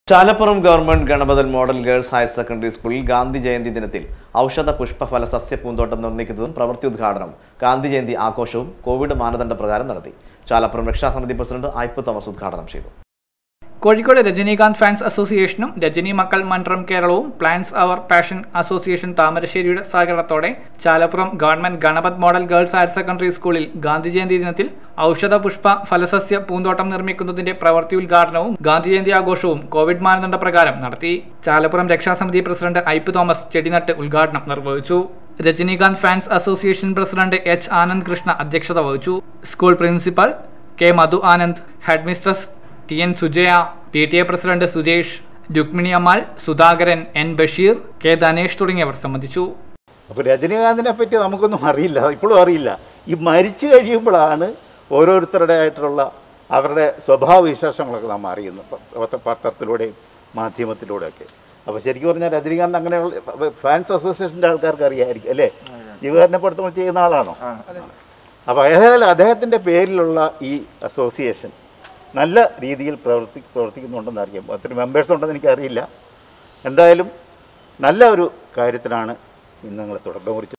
Chalappuram government Ganapathan model girls higher secondary സ്കൂളിൽ ഗാന്ധി ജയന്തി ദിനത്തിൽ ഔഷധ പുഷ്പഫല സസ്യ പൂന്തോട്ടം നിർമ്മിക്കുന്നതും പ്രവൃത്തി ഉദ്ഘാടനവും ഗാന്ധി ജയന്തി ആഘോഷവും കോവിഡ് മാനദണ്ഡ പ്രകാരം നടത്തി ചാലപ്പുറം രക്ഷാസമിതി പ്രസിഡന്റ് ഐപ്പ് തോമസ് ഉദ്ഘാടനം ചെയ്തു കോഴിക്കോട് രജനീകാന്ത് ഫാൻസ് അസോസിയേഷനും രജനി മക്കൾ മണ്ഡലം കേരളവും പ്ലാൻസ് അവർ പാഷൻ അസോസിയേഷൻ താമരശ്ശേരിയുടെ സഹകരണത്തോടെ Chalappuram government Ganapath model girls higher secondary സ്കൂളിൽ ഗാന്ധി ജയന്തി ദിനത്തിൽ ഔഷധ പുഷ്പ ഫലസസ്യ പൂന്തോട്ടം നിർമ്മിക്കുന്നതിന്റെ പ്രവൃത്തി ഉദ്ഘാടനവും ഗാന്ധി ജയന്തി ആഘോഷവും കോവിഡ് മാനദണ്ഡ പ്രകാരം നടത്തി ചാലപ്പുറം രക്ഷാസമിതി പ്രസിഡന്റ് ഐപ്പ് തോമസ് ചെടിനട്ട് ഉദ്ഘാടനം നിർവഹിച്ചു Rajinikanth fans association president H Anand Krishna അധ്യക്ഷത വഹിച്ചു school principal K Madhu Anand headmistress T N Sujaya P T A president Suresh Rukmini Ammal Sudhakaran N Basheer K Dhanesh തുടങ്ങിയവർ സംബന്ധിച്ചു അപ്പോൾ രജനീകാന്തിനെ പറ്റി നമുക്കൊന്നും അറിയില്ല ഇപ്പോഴും അറിയില്ല ഈ മരിച്ചു കഴിയുമ്പോഴാണ് ഓരോരുത്തരുടെ ആയിട്ടുള്ള അവരുടെ സ്വഭാവ വിശേഷങ്ങളൊക്കെ നാം അറിയുന്നത് പ- പത്ര- പത്രത്തിലൂടെയും മാധ്യമത്തിലൂടെയൊക്കെ അപ്പോൾ ശരിക്കും പറഞ്ഞാൽ രജനീകാന്ത് അങ്ങനെയുള്ള ഫാൻസ് അസോസിയേഷൻ്റെ ആൾക്കാർക്ക് അറിയാമായിരിക്കും അല്ലേ ജീവകാരുണ്യപ്പെടുത്തുമ്പോൾ ചെയ്യുന്ന ആളാണോ അപ്പോൾ ഏതായാലും അദ്ദേഹത്തിൻ്റെ പേരിലുള്ള ഈ അസോസിയേഷൻ നല്ല രീതിയിൽ പ്രവർത്തി പ്രവർത്തിക്കുന്നുണ്ടെന്ന് അറിയാം ഒത്തിരി മെമ്പേഴ്സ് ഉണ്ടെന്ന് എനിക്കറിയില്ല എന്തായാലും നല്ല ഒരു കാര്യത്തിനാണ് ഇന്ന് നിങ്ങൾ തുടക്കം കുറിച്ചത്